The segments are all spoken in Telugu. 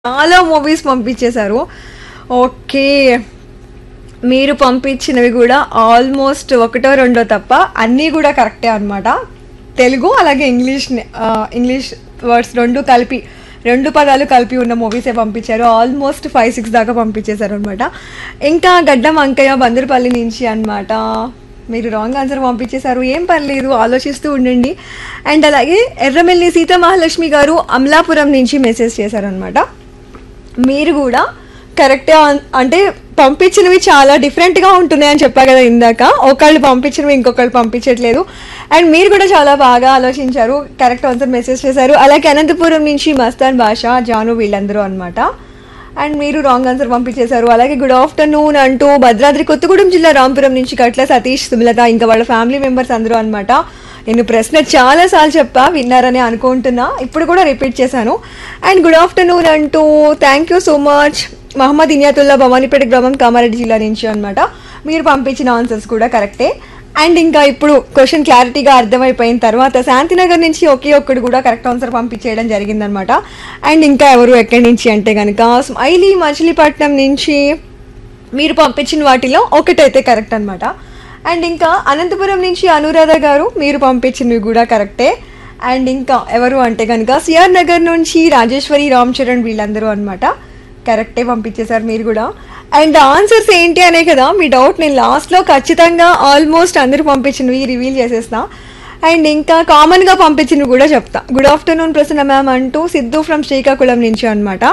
చాలా మూవీస్ పంపించేశారు ఓకే మీరు పంపించినవి కూడా ఆల్మోస్ట్ ఒకటో రెండో తప్ప అన్నీ కూడా కరెక్టే అనమాట తెలుగు అలాగే ఇంగ్లీష్ ఆ, ఇంగ్లీష్ వర్డ్స్ రెండు కలిపి రెండు పదాలు కలిపి ఉన్న మూవీసే పంపించారు ఆల్మోస్ట్ ఫైవ్ సిక్స్ దాకా పంపించేశారు అనమాట ఇంకా గడ్డం అంకయ్య బందరపల్లి నుంచి అన్నమాట మీరు రాంగ్ ఆన్సర్ పంపించేశారు ఏం పర్లేదు ఆలోచిస్తూ ఉండండి అండ్ అలాగే ఎర్రమెల్లి సీతా మహాలక్ష్మి గారు అమలాపురం నుంచి మెసేజ్ చేశారనమాట మీరు కూడా కరెక్టే అన్- అంటే పంపించినవి చాలా డిఫరెంట్గా ఉంటున్నాయని చెప్పా కదా ఇందాక ఒకళ్ళు పంపించినవి ఇంకొకళ్ళు పంపించట్లేదు అండ్ మీరు కూడా చాలా బాగా ఆలోచించారు కరెక్ట్ ఆన్సర్ మెసేజ్ చేశారు అలాగే అనంతపురం నుంచి మస్తాన్ భాష జాను వీళ్ళందరూ అనమాట అండ్ మీరు రాంగ్ ఆన్సర్ పంపించేశారు అలాగే గుడ్ ఆఫ్టర్నూన్ అంటూ భద్రాద్రి కొత్తగూడెం జిల్లా రాంపురం నుంచి కట్ల సతీష్ సుమలత ఇంకా వాళ్ళ ఫ్యామిలీ మెంబర్స్ అందరూ అనమాట నేను ప్రశ్న చాలా సార్లు చెప్పా విన్నారని అనుకుంటున్నా ఇప్పుడు కూడా రిపీట్ చేశాను అండ్ గుడ్ ఆఫ్టర్నూన్ అంటూ thank you so much Mohammed Inayatullah Bhavanipet గ్రామం కామారెడ్డి జిల్లా నుంచి అనమాట మీరు పంపించిన ఆన్సర్స్ కూడా కరెక్టే అండ్ ఇంకా ఇప్పుడు క్వశ్చన్ క్లారిటీగా అర్థమైపోయిన తర్వాత శాంతినగర్ నుంచి ఒకే ఒక్కడు కూడా కరెక్ట్ ఆన్సర్ పంపించేయడం జరిగిందనమాట అండ్ ఇంకా ఎవరు ఎక్కడి నుంచి అంటే కనుక స్మైలీ మచిలీపట్నం నుంచి మీరు పంపించిన వాటిలో ఒకటైతే కరెక్ట్ అనమాట అండ్ ఇంకా అనంతపురం నుంచి అనురాధ గారు మీరు పంపించినవి కూడా కరెక్టే అండ్ ఇంకా ఎవరు అంటే కనుక సిఆర్ నగర్ నుంచి రాజేశ్వరి రామ్ చరణ్ వీళ్ళందరూ అనమాట కరెక్టే పంపించేశారు మీరు కూడా అండ్ ఆన్సర్స్ ఏంటి అనే కదా మీ డౌట్ నేను లాస్ట్లో ఖచ్చితంగా ఆల్మోస్ట్ అందరూ పంపించినవి రివీల్ చేసేస్తా అండ్ ఇంకా కామన్గా పంపించినవి కూడా చెప్తా గుడ్ ఆఫ్టర్నూన్ ప్రసన్న మ్యామ్ అంటూ సిద్ధు ఫ్రమ్ శ్రీకాకుళం నుంచి అనమాట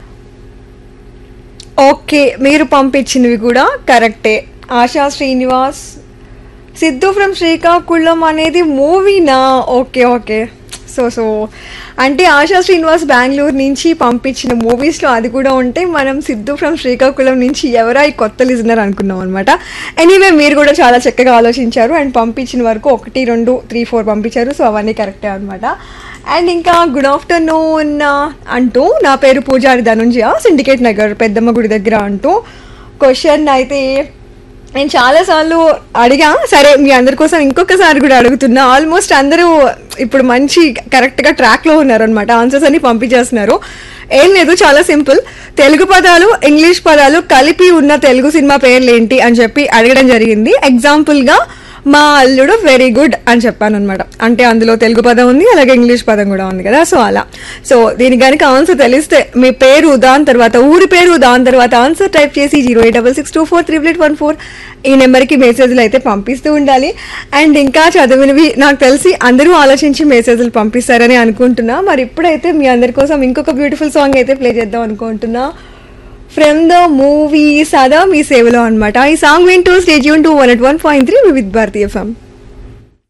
ఓకే మీరు పంపించినవి కూడా కరెక్టే ఆశా శ్రీనివాస్ సిద్ధు ఫ్రమ్ శ్రీకాకుళం అనేది మూవీనా ఓకే ఓకే సో సో అంటే ఆశా శ్రీనివాస్ బెంగళూరు నుంచి పంపించిన మూవీస్లో అది కూడా ఉంటే మనం సిద్ధు ఫ్రమ్ శ్రీకాకుళం నుంచి ఎవరా ఈ కొత్త లిజనర్ అనుకున్నాం అనమాట ఎనీవే మీరు కూడా చాలా చక్కగా ఆలోచించారు అండ్ పంపించిన వరకు ఒకటి రెండు త్రీ ఫోర్ పంపించారు సో అవన్నీ కరెక్టే అనమాట అండ్ ఇంకా గుడ్ ఆఫ్టర్నూన్ అంటూ నా పేరు పూజారి ధనుంజయ సిండికేట్ నగర్ పెద్దమ్మ గుడి దగ్గర అంటూ క్వశ్చన్ అయితే నేను చాలాసార్లు అడిగా సరే మీ అందరి కోసం ఇంకొకసారి కూడా అడుగుతున్నా ఆల్మోస్ట్ అందరూ ఇప్పుడు మంచి కరెక్ట్గా ట్రాక్లో ఉన్నారనమాట ఆన్సర్స్ అన్ని పంపించేస్తున్నారు ఏం లేదు చాలా సింపుల్ తెలుగు పదాలు ఇంగ్లీష్ పదాలు కలిపి ఉన్న తెలుగు సినిమా పేర్లు ఏంటి అని చెప్పి అడగడం జరిగింది ఎగ్జాంపుల్గా మా అల్లుడు వెరీ గుడ్ అని చెప్పాను అనమాట అంటే అందులో తెలుగు పదం ఉంది అలాగే ఇంగ్లీష్ పదం కూడా ఉంది కదా సో అలా సో దీనికి కనుక ఆన్సర్ తెలిస్తే మీ పేరు దాని తర్వాత ఊరి పేరు దాని తర్వాత ఆన్సర్ టైప్ చేసి zero eight double six two four triple eight one four ఈ నెంబర్కి మెసేజ్లు అయితే పంపిస్తూ ఉండాలి అండ్ ఇంకా చదివినవి నాకు తెలిసి అందరూ ఆలోచించి మెసేజ్లు పంపిస్తారని అనుకుంటున్నా మరి ఇప్పుడైతే మీ అందరి కోసం ఇంకొక బ్యూటిఫుల్ సాంగ్ అయితే ప్లే చేద్దాం అనుకుంటున్నా ఫ్రమ్ ద మూవీ సదా మీ సేవలో అనమాట ఈ సాంగ్ వింటూ స్టేజ్ యూన్ two one eight one point three with Bharatiya FM